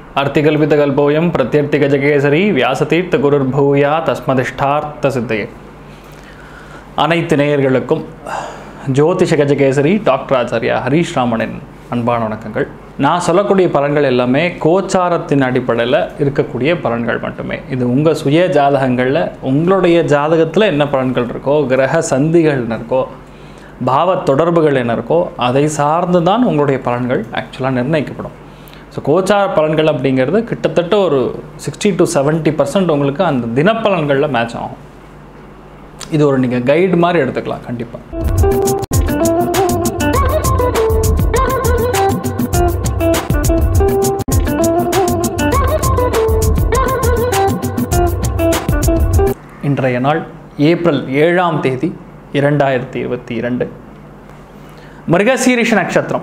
அர்த்திகல்பிதகல்போயம் பிரத்யர்த்திகஜகேசரி வியாசதீர்த்த குருர்பூயா தஸ்மதிஷ்டார்த்த சித்தையே அனைத்து நேயர்களுக்கும் ஜோதிஷ கஜகேசரி டாக்டர் ஆச்சாரியா ஹரீஷ் ராமனின் அன்பான வணக்கங்கள் நான் சொல்லக்கூடிய பலன்கள் எல்லாமே கோச்சாரத்தின் அடிப்படையில் இருக்கக்கூடிய பலன்கள் மட்டுமே இது உங்கள் சுய ஜாதகங்களில் உங்களுடைய ஜாதகத்தில் என்ன பலன்கள் இருக்கோ கிரக சந்திகள் என்ன இருக்கோ பாவ தொடர்புகள் என்ன இருக்கோ அதை சார்ந்து தான் உங்களுடைய பலன்கள் ஆக்சுவலாக நிர்ணயிக்கப்படும் ஸோ கோச்சார பலன்கள் அப்படிங்கிறது கிட்டத்தட்ட ஒரு சிக்ஸ்டி டு செவன்ட்டி பர்சன்ட் உங்களுக்கு அந்த தினப்பலன்களில் மேட்ச் ஆகும் இது ஒரு நீங்கள் கைடு மாதிரி எடுத்துக்கலாம் கண்டிப்பாக இன்றைய நாள் ஏப்ரல் ஏழாம் தேதி இரண்டாயிரத்தி இருபத்தி இரண்டு மிருகசீரிஷ நட்சத்திரம்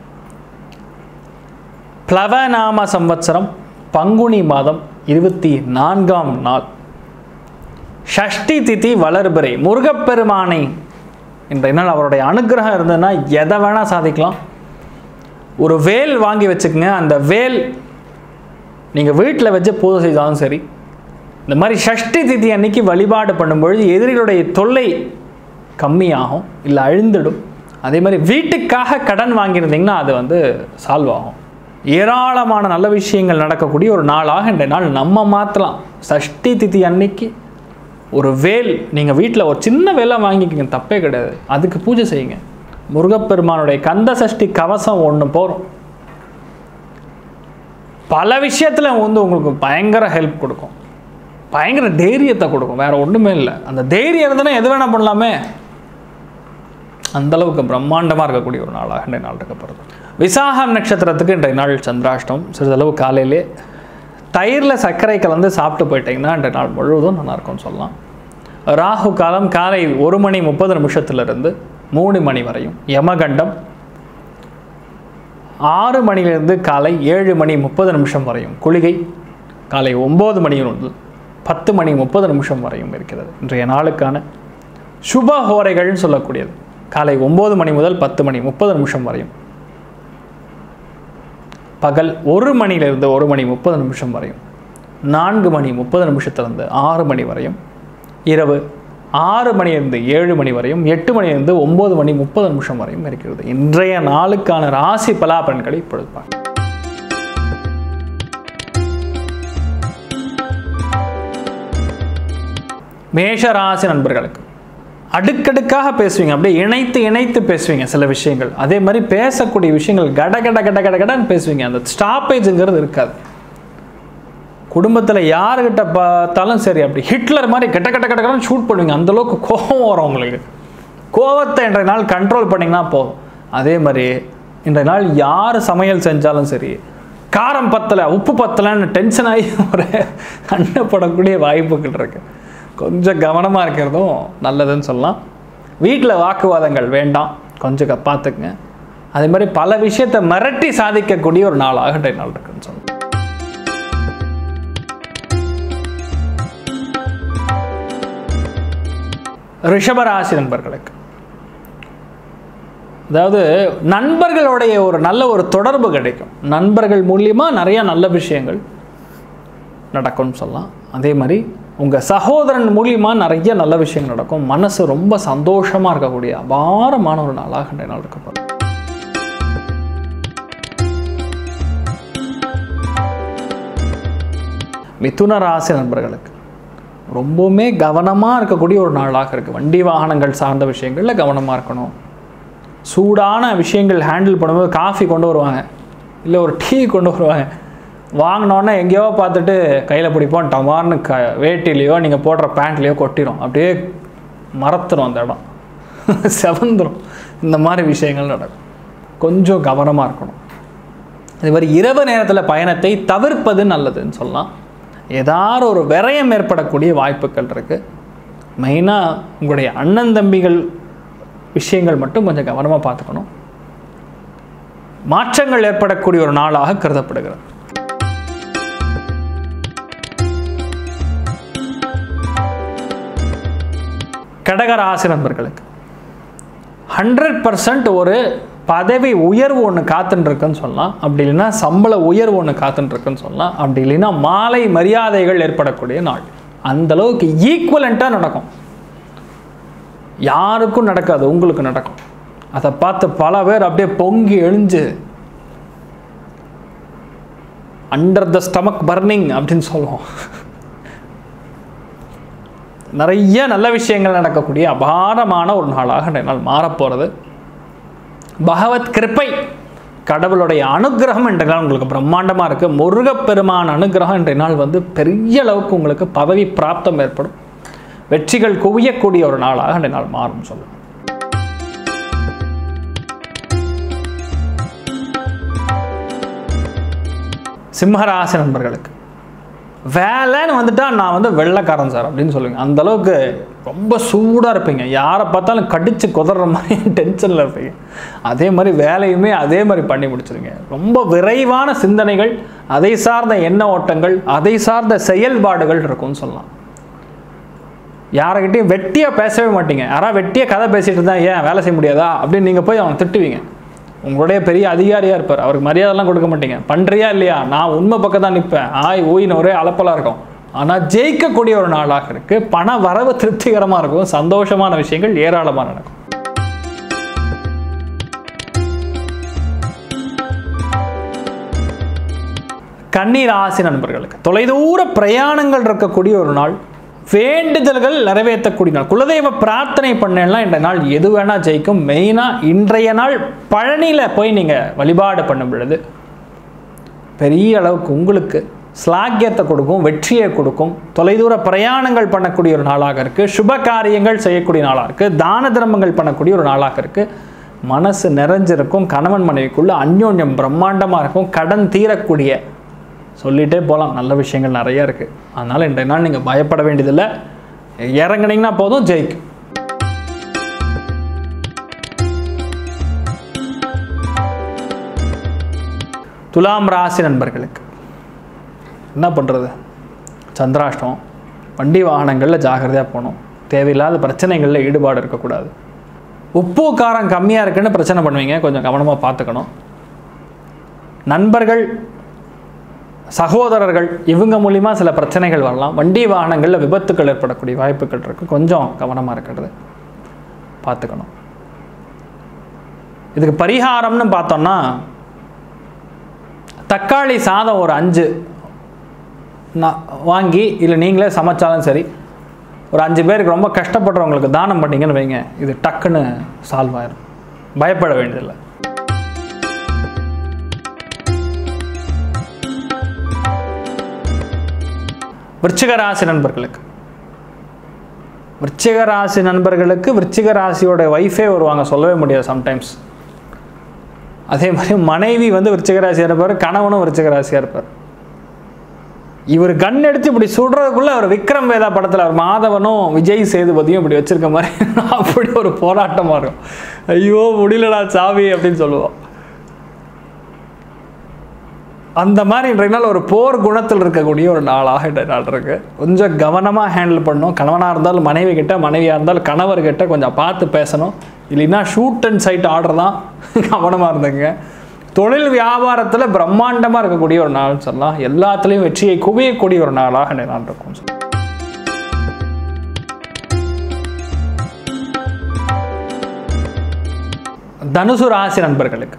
பிளவநாம சம்வத்சரம் பங்குனி மாதம் இருபத்தி நான்காம் நாள் ஷஷ்டி திதி வளர்பிறை முருகப்பெருமானை இன்றைய நாள் அவருடைய அனுகிரகம் இருந்ததுன்னா எதை வேணால் சாதிக்கலாம் ஒரு வேல் வாங்கி வச்சுக்கோங்க அந்த வேல் நீங்கள் வீட்டில் வச்சு பூஜை செய்தாலும் சரி இந்த மாதிரி ஷஷ்டி திதி அன்னைக்கு வழிபாடு பண்ணும்பொழுது எதிரிகளுடைய தொல்லை கம்மியாகும் இல்லை அழிந்துடும் அதே மாதிரி வீட்டுக்காக கடன் வாங்கியிருந்தீங்கன்னா அது வந்து சால்வ் ஆகும் ஏராளமான நல்ல விஷயங்கள் நடக்கக்கூடிய ஒரு நாளாக இந்த நாள் நம்ம மாற்றலாம் சஷ்டி திதி அன்னைக்கு ஒரு வேல் நீங்கள் வீட்டில் ஒரு சின்ன வேலை வாங்கிக்கங்க தப்பே கிடையாது அதுக்கு பூஜை செய்யுங்க முருகப்பெருமானுடைய கந்த சஷ்டி கவசம் ஒன்று போகிறோம் பல விஷயத்தில் வந்து உங்களுக்கு பயங்கர ஹெல்ப் கொடுக்கும் பயங்கர தைரியத்தை கொடுக்கும் வேற ஒன்றுமே இல்லை அந்த தைரியம் இருந்ததுன்னா எது வேணால் பண்ணலாமே அந்த அளவுக்கு பிரம்மாண்டமாக இருக்கக்கூடிய ஒரு நாளாக இன்றைய நாள் இருக்கப்படுது விசாகம் நட்சத்திரத்துக்கு இன்றைய நாள் சந்திராஷ்டம் சிறிதளவு காலையிலே தயிரில் சர்க்கரை கலந்து சாப்பிட்டு போயிட்டீங்கன்னா இன்றைய நாள் முழுவதும் நல்லா இருக்கும்னு சொல்லலாம் ராகு காலம் காலை ஒரு மணி முப்பது நிமிஷத்துலேருந்து மூணு மணி வரையும் யமகண்டம் ஆறு மணியிலிருந்து காலை ஏழு மணி முப்பது நிமிஷம் வரையும் குளிகை காலை ஒம்பது மணியிலிருந்து பத்து மணி முப்பது நிமிஷம் வரையும் இருக்கிறது இன்றைய நாளுக்கான சுப ஹோரைகள்னு சொல்லக்கூடியது காலை ஒம்பது மணி முதல் பத்து மணி முப்பது நிமிஷம் வரையும் பகல் ஒரு மணியிலிருந்து ஒரு மணி முப்பது நிமிஷம் வரையும் நான்கு மணி முப்பது நிமிஷத்துலேருந்து ஆறு மணி வரையும் இரவு ஆறு மணியிலிருந்து ஏழு மணி வரையும் எட்டு மணியிலிருந்து ஒம்பது மணி முப்பது நிமிஷம் வரையும் இருக்கிறது இன்றைய நாளுக்கான ராசி பலாபலன்களை இப்பொழுது பார்க்கலாம் மேஷ ராசி நண்பர்களுக்கு அடுக்கடுக்காக பேசுவீங்க அப்படியே இணைத்து இணைத்து பேசுவீங்க சில விஷயங்கள் அதே மாதிரி பேசக்கூடிய விஷயங்கள் கட கட கட கட கடன்னு பேசுவீங்க அந்த ஸ்டாப்பேஜுங்கிறது இருக்காது குடும்பத்தில் யாருக்கிட்ட பார்த்தாலும் சரி அப்படி ஹிட்லர் மாதிரி கெட்ட கட்ட கட்ட கடன்னு ஷூட் பண்ணுவீங்க அந்தளவுக்கு கோபம் வரும் உங்களுக்கு கோபத்தை இன்றைய நாள் கண்ட்ரோல் பண்ணிங்கன்னா போதும் அதே மாதிரி இன்றைய நாள் யார் சமையல் செஞ்சாலும் சரி காரம் பத்தலை உப்பு பத்தலைன்னு டென்ஷன் ஆகி ஒரு அண்ணப்படக்கூடிய வாய்ப்புகள் இருக்குது கொஞ்சம் கவனமாக இருக்கிறதும் நல்லதுன்னு சொல்லலாம் வீட்டில் வாக்குவாதங்கள் வேண்டாம் கொஞ்சம் க- பார்த்துக்குங்க அதே மாதிரி பல விஷயத்தை மிரட்டி சாதிக்கக்கூடிய ஒரு நாளாக இன்றைய நாள் இருக்குன்னு சொல்லலாம் ரிஷபராசி நண்பர்களுக்கு அதாவது நண்பர்களுடைய ஒரு நல்ல ஒரு தொடர்பு கிடைக்கும் நண்பர்கள் மூலியமா நிறைய நல்ல விஷயங்கள் நடக்கும்னு சொல்லலாம் அதே மாதிரி உங்கள் சகோதரன் மூலியமா நிறைய நல்ல விஷயங்கள் நடக்கும் மனசு ரொம்ப சந்தோஷமாக இருக்கக்கூடிய அபாரமான ஒரு நாளாக இன்றைய நாள் இருக்கப்படும் மிதுன ராசி நண்பர்களுக்கு ரொம்பவுமே கவனமாக இருக்கக்கூடிய ஒரு நாளாக இருக்குது வண்டி வாகனங்கள் சார்ந்த விஷயங்களில் கவனமாக இருக்கணும் சூடான விஷயங்கள் ஹேண்டில் பண்ணும்போது காஃபி கொண்டு வருவாங்க இல்லை ஒரு டீ கொண்டு வருவாங்க வாங்கினோன்னே எங்கேயோ பார்த்துட்டு கையில் பிடிப்போம் டமார்னு க வேட்டிலையோ நீங்கள் போடுற பேண்ட்லேயோ கொட்டிடும் அப்படியே மறத்துடும் அந்த இடம் செவந்துடும் இந்த மாதிரி விஷயங்கள் நடக்கும் கொஞ்சம் கவனமாக இருக்கணும் அதே மாதிரி இரவு நேரத்தில் பயணத்தை தவிர்ப்பது நல்லதுன்னு சொல்லலாம் ஏதாவது ஒரு விரயம் ஏற்படக்கூடிய வாய்ப்புகள் இருக்குது மெயினாக உங்களுடைய அண்ணன் தம்பிகள் விஷயங்கள் மட்டும் கொஞ்சம் கவனமாக பார்த்துக்கணும் மாற்றங்கள் ஏற்படக்கூடிய ஒரு நாளாக கருதப்படுகிறது கடகராசி நண்பர்களுக்கு ஹண்ட்ரட் பர்சன்ட் ஒரு பதவி உயர்வு ஒன்று காத்துட்டுருக்குன்னு சொல்லலாம் அப்படி இல்லைன்னா சம்பள உயர்வு ஒன்று காத்துட்டுருக்குன்னு சொல்லலாம் அப்படி இல்லைன்னா மாலை மரியாதைகள் ஏற்படக்கூடிய நாள் அந்த அளவுக்கு ஈக்குவலண்ட்டாக நடக்கும் யாருக்கும் நடக்காது உங்களுக்கு நடக்கும் அதை பார்த்து பல பேர் அப்படியே பொங்கி எழுஞ்சு அண்டர் த ஸ்டமக் பர்னிங் அப்படின்னு சொல்லுவோம் நிறைய நல்ல விஷயங்கள் நடக்கக்கூடிய அபாரமான ஒரு நாளாக இந்த நாள் மாறப்போகிறது பகவத் கிருப்பை கடவுளுடைய அனுகிரகம் என்ற நாள் உங்களுக்கு பிரம்மாண்டமாக இருக்குது முருகப்பெருமான் அனுகிரகம் என்ற நாள் வந்து பெரிய அளவுக்கு உங்களுக்கு பதவி பிராப்தம் ஏற்படும் வெற்றிகள் குவியக்கூடிய ஒரு நாளாக இந்த நாள் மாறும் சொல்லுவோம் சிம்மராசி நண்பர்களுக்கு வேலைன்னு வந்துட்டா நான் வந்து வெள்ளைக்காரன் சார் அப்படின்னு சொல்லுங்க அந்த அளவுக்கு ரொம்ப சூடாக இருப்பீங்க யாரை பார்த்தாலும் கடிச்சு குதற மாதிரி டென்ஷனில் இருப்பீங்க அதே மாதிரி வேலையுமே அதே மாதிரி பண்ணி முடிச்சிருங்க ரொம்ப விரைவான சிந்தனைகள் அதை சார்ந்த எண்ண ஓட்டங்கள் அதை சார்ந்த செயல்பாடுகள் இருக்கும்னு சொல்லலாம் யாருக்கிட்டையும் வெட்டியாக பேசவே மாட்டீங்க யாராவது வெட்டியாக கதை பேசிட்டு இருந்தா ஏன் வேலை செய்ய முடியாதா அப்படின்னு நீங்கள் போய் அவனை திட்டுவீங்க உங்களுடைய பெரிய அதிகாரியாக இருப்பார் அவருக்கு மரியாதைலாம் கொடுக்க மாட்டீங்க பண்ணுறியா இல்லையா நான் உண்மை பக்கம் தான் நிற்பேன் ஆய் ஊயின்னு ஒரே அலப்பலாக இருக்கும் ஆனால் ஜெயிக்கக்கூடிய ஒரு நாளாக இருக்குது பண வரவு திருப்திகரமாக இருக்கும் சந்தோஷமான விஷயங்கள் ஏராளமாக நடக்கும் கண்ணீர் ஆசி நண்பர்களுக்கு தொலைதூர பிரயாணங்கள் இருக்கக்கூடிய ஒரு நாள் வேண்டுதல்கள் நிறைவேற்றக்கூடிய நாள் குலதெய்வ பிரார்த்தனை பண்ணலாம் இந்த நாள் எது வேணால் ஜெயிக்கும் மெயினாக இன்றைய நாள் பழனியில் போய் நீங்கள் வழிபாடு பண்ணும் பொழுது பெரிய அளவுக்கு உங்களுக்கு ஸ்லாக்கியத்தை கொடுக்கும் வெற்றியை கொடுக்கும் தொலைதூர பிரயாணங்கள் பண்ணக்கூடிய ஒரு நாளாக இருக்குது சுப காரியங்கள் செய்யக்கூடிய நாளாக இருக்குது தான தர்மங்கள் பண்ணக்கூடிய ஒரு நாளாக இருக்குது மனசு நிறைஞ்சிருக்கும் கணவன் மனைவிக்குள்ள அந்யோன்யம் பிரம்மாண்டமாக இருக்கும் கடன் தீரக்கூடிய சொல்லிகிட்டே போகலாம் நல்ல விஷயங்கள் நிறைய இருக்குது அதனால் இன்றைய நாள் நீங்கள் பயப்பட வேண்டியதில்லை இறங்குனீங்கன்னா போதும் ஜெயிக்கும் துலாம் ராசி நண்பர்களுக்கு என்ன பண்ணுறது சந்திராஷ்டமம் வண்டி வாகனங்களில் ஜாகிரதையாக போகணும் தேவையில்லாத பிரச்சனைகளில் ஈடுபாடு இருக்கக்கூடாது உப்பு காரம் கம்மியாக இருக்குன்னு பிரச்சனை பண்ணுவீங்க கொஞ்சம் கவனமாக பார்த்துக்கணும் நண்பர்கள் சகோதரர்கள் இவங்க மூலிமா சில பிரச்சனைகள் வரலாம் வண்டி வாகனங்களில் விபத்துக்கள் ஏற்படக்கூடிய வாய்ப்புகள் இருக்குது கொஞ்சம் கவனமாக இருக்கிறது பார்த்துக்கணும் இதுக்கு பரிகாரம்னு பார்த்தோம்னா தக்காளி சாதம் ஒரு அஞ்சு நான் வாங்கி இல்லை நீங்களே சமைச்சாலும் சரி ஒரு அஞ்சு பேருக்கு ரொம்ப கஷ்டப்படுறவங்களுக்கு தானம் பண்ணீங்கன்னு வைங்க இது டக்குன்னு சால்வ் ஆயிரும் பயப்பட வேண்டியதில்லை விருச்சிக ராசி நண்பர்களுக்கு விருச்சிக ராசி நண்பர்களுக்கு விருச்சிக ராசியோட ஒய்ஃபே வருவாங்க சொல்லவே முடியாது சம்டைம்ஸ் அதே மாதிரி மனைவி வந்து விருச்சிக ராசியாக இருப்பார் கணவனும் விருச்சிக ராசியாக இருப்பார் இவர் கண் எடுத்து இப்படி சுடுறதுக்குள்ள அவர் விக்ரம் வேதா படத்தில் அவர் மாதவனும் விஜய் சேதுபதியும் இப்படி வச்சிருக்க மாதிரி அப்படி ஒரு போராட்டமாக இருக்கும் ஐயோ முடியலடா சாவி அப்படின்னு சொல்லுவோம் அந்த மாதிரி இன்றைய நாள் ஒரு போர் குணத்தில் இருக்கக்கூடிய ஒரு நாளாக இன்றைய நாள் இருக்கு கொஞ்சம் கவனமாக ஹேண்டில் பண்ணணும் கணவனாக இருந்தாலும் மனைவி கிட்ட மனைவியாக இருந்தாலும் கணவர்கிட்ட கொஞ்சம் பார்த்து பேசணும் இல்லைன்னா ஷூட் அண்ட் சைட் ஆர்டர் தான் கவனமாக இருந்துங்க தொழில் வியாபாரத்தில் பிரம்மாண்டமாக இருக்கக்கூடிய ஒரு நாள்னு சொல்லலாம் எல்லாத்துலேயும் வெற்றியை குவியக்கூடிய ஒரு நாளாக இன்றைய நாள் இருக்கும் தனுசு ராசி நண்பர்களுக்கு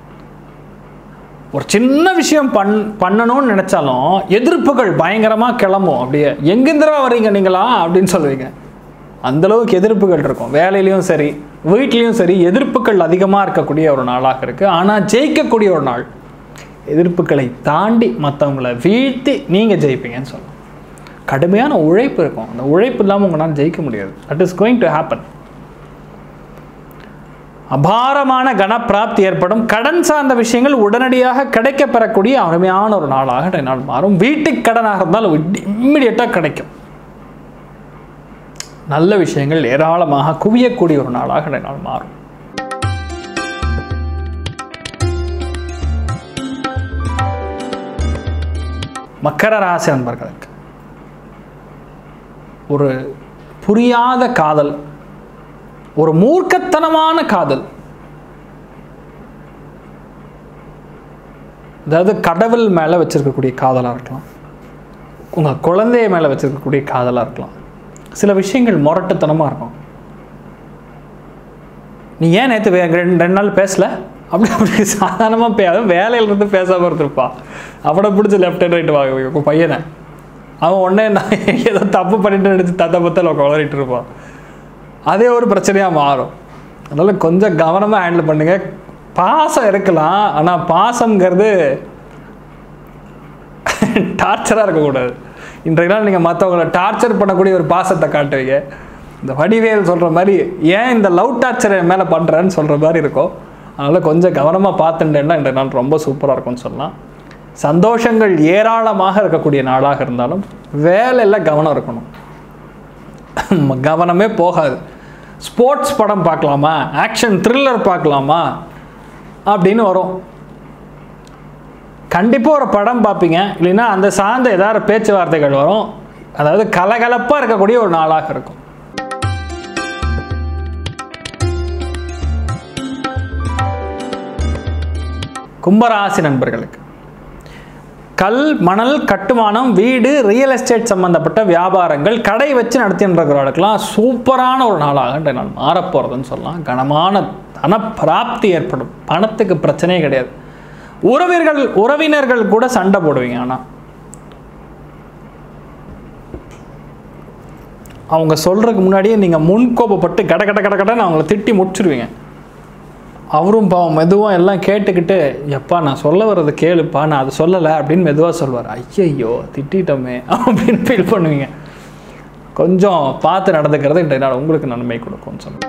ஒரு சின்ன விஷயம் பண் பண்ணணும்னு நினச்சாலும் எதிர்ப்புகள் பயங்கரமாக கிளம்பும் அப்படியே எங்கேந்திரா வர்றீங்க நீங்களா அப்படின்னு சொல்லுவீங்க அந்தளவுக்கு எதிர்ப்புகள் இருக்கும் வேலையிலையும் சரி வீட்லேயும் சரி எதிர்ப்புகள் அதிகமாக இருக்கக்கூடிய ஒரு நாளாக இருக்குது ஆனால் ஜெயிக்கக்கூடிய ஒரு நாள் எதிர்ப்புகளை தாண்டி மற்றவங்களை வீழ்த்தி நீங்கள் ஜெயிப்பீங்கன்னு சொல்லலாம் கடுமையான உழைப்பு இருக்கும் அந்த உழைப்பு இல்லாமல் உங்களால் ஜெயிக்க முடியாது that is going to happen அபாரமான கனப்பிராப்தி ஏற்படும் கடன் சார்ந்த விஷயங்கள் உடனடியாக கிடைக்க பெறக்கூடிய அருமையான ஒரு நாளாக இன்றைய நாள் மாறும் வீட்டுக்கு கடனாக இருந்தால் இம்மிடியட்டாக கிடைக்கும் நல்ல விஷயங்கள் ஏராளமாக குவியக்கூடிய ஒரு நாளாக இன்றைய நாள் மாறும் மக்கர ராசி நண்பர்களுக்கு ஒரு புரியாத காதல் ஒரு மூர்க்கத்தனமான காதல் அதாவது கடவுள் மேலே வச்சுருக்கக்கூடிய காதலாக இருக்கலாம் உங்கள் குழந்தைய மேலே வச்சுருக்கக்கூடிய காதலாக இருக்கலாம் சில விஷயங்கள் முரட்டுத்தனமாக இருக்கும் நீ ஏன் நேற்று வே ரெண்டு ரெண்டு நாள் பேசல அப்படி அப்படி சாதாரணமாக பே அதுவும் வேலையிலேருந்து பேசாமல் இருந்திருப்பா அவனை பிடிச்சி லெஃப்ட் அண்ட் ரைட் வாங்க உங்கள் பையனை அவன் உடனே நான் ஏதோ தப்பு பண்ணிட்டு நினச்சி தத்த பத்தில் வளரிட்டு இருப்பான் அதே ஒரு பிரச்சனையாக மாறும் அதனால் கொஞ்சம் கவனமாக ஹேண்டில் பண்ணுங்க பாசம் இருக்கலாம் ஆனால் பாசம்ங்கிறது டார்ச்சராக இருக்கக்கூடாது இன்றைய நாள் நீங்கள் மற்றவங்கள டார்ச்சர் பண்ணக்கூடிய ஒரு பாசத்தை காட்டுவீங்க இந்த வடிவேல் சொல்கிற மாதிரி ஏன் இந்த லவ் டார்ச்சர் என் மேலே பண்ணுறேன்னு சொல்கிற மாதிரி இருக்கும் அதனால் கொஞ்சம் கவனமாக பார்த்துட்டேன்னா இன்றைய நாள் ரொம்ப சூப்பராக இருக்கும்னு சொல்லலாம் சந்தோஷங்கள் ஏராளமாக இருக்கக்கூடிய நாளாக இருந்தாலும் வேலையில் கவனம் இருக்கணும் கவனமே போகாது ஸ்போர்ட்ஸ் படம் பார்க்கலாமா ஆக்ஷன் த்ரில்லர் பார்க்கலாமா அப்படின்னு வரும் கண்டிப்பாக ஒரு படம் பார்ப்பீங்க இல்லைன்னா அந்த சார்ந்த ஏதாவது பேச்சுவார்த்தைகள் வரும் அதாவது கலகலப்பாக இருக்கக்கூடிய ஒரு நாளாக இருக்கும் கும்பராசி நண்பர்களுக்கு கல் மணல் கட்டுமானம் வீடு ரியல் எஸ்டேட் சம்பந்தப்பட்ட வியாபாரங்கள் கடை வச்சு நடத்தின்றவர்களுக்கெல்லாம் சூப்பரான ஒரு நாளாக இன்றைய நாள் மாறப்போகிறதுன்னு சொல்லலாம் கனமான தன பிராப்தி ஏற்படும் பணத்துக்கு பிரச்சனையே கிடையாது உறவினர்கள் உறவினர்கள் கூட சண்டை போடுவீங்க ஆனால் அவங்க சொல்கிறதுக்கு முன்னாடியே நீங்கள் முன்கோபப்பட்டு கட கட கட கடன்னு அவங்கள திட்டி முடிச்சிருவீங்க அவரும் பாவம் மெதுவாக எல்லாம் கேட்டுக்கிட்டு எப்பா நான் சொல்ல வர்றது கேளுப்பா நான் அதை சொல்லலை அப்படின்னு மெதுவாக சொல்வார் ஐயையோ திட்டிட்டோமே அப்படின்னு ஃபீல் பண்ணுவீங்க கொஞ்சம் பார்த்து நடந்துக்கிறது இன்றைய நாள் உங்களுக்கு நன்மை கொடுக்கும்னு சொல்லுவேன்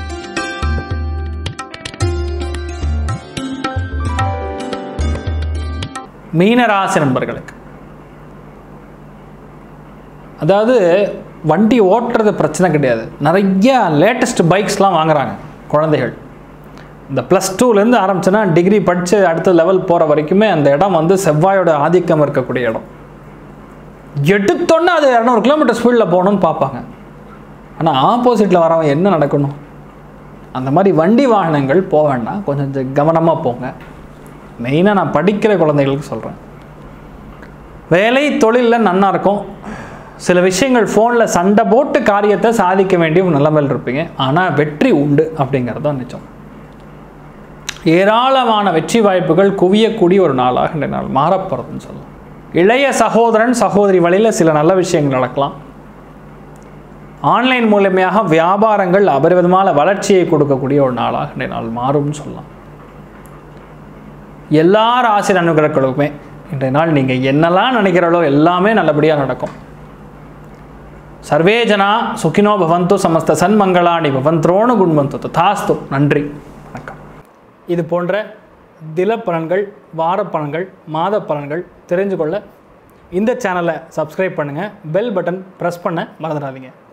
மீனராசி நண்பர்களுக்கு அதாவது வண்டி ஓட்டுறது பிரச்சனை கிடையாது நிறைய லேட்டஸ்ட் பைக்ஸ்லாம் வாங்குறாங்க குழந்தைகள் இந்த ப்ளஸ் டூலேருந்து ஆரம்பிச்சுன்னா டிகிரி படித்து அடுத்த லெவல் போகிற வரைக்குமே அந்த இடம் வந்து செவ்வாயோட ஆதிக்கம் இருக்கக்கூடிய இடம் எடுத்தோன்னே அது இரநூறு கிலோமீட்டர் ஸ்பீடில் போகணும்னு பார்ப்பாங்க ஆனால் ஆப்போசிட்டில் வரவன் என்ன நடக்கணும் அந்த மாதிரி வண்டி வாகனங்கள் போக வேண்டாம் கொஞ்சம் கவனமாக போங்க மெயினாக நான் படிக்கிற குழந்தைகளுக்கு சொல்கிறேன் வேலை தொழிலில் நன்னா இருக்கும் சில விஷயங்கள் ஃபோனில் சண்டை போட்டு காரியத்தை சாதிக்க வேண்டிய ஒரு நிலைமையில் இருப்பீங்க ஆனால் வெற்றி உண்டு அப்படிங்கிறது தான் நிச்சயம் ஏராளமான வெற்றி வாய்ப்புகள் குவியக்கூடிய ஒரு நாளாக இந்த நாள் மாறப்போகிறதுன்னு சொல்லலாம் இளைய சகோதரன் சகோதரி வழியில் சில நல்ல விஷயங்கள் நடக்கலாம் ஆன்லைன் மூலமையாக வியாபாரங்கள் அபரிவிதமான வளர்ச்சியை கொடுக்கக்கூடிய ஒரு நாளாக இந்த நாள் மாறும்னு சொல்லலாம் எல்லா ராசி அனுகிரகங்களுக்குமே இன்றைய நாள் நீங்கள் என்னெல்லாம் நினைக்கிறீங்களோ எல்லாமே நல்லபடியாக நடக்கும் சர்வே ஜனா சுகினோ பவந்து சமஸ்த சன்மங்களாணி பவந்த்ரோணு குண்வந்து ததாஸ்து நன்றி வணக்கம் இது போன்ற தில பலன்கள் வார பலன்கள் மாத பலன்கள் தெரிஞ்சு கொள்ள இந்த சேனலை சப்ஸ்கிரைப் பண்ணுங்கள் பெல் பட்டன் ப்ரெஸ் பண்ண மறந்துடாதீங்க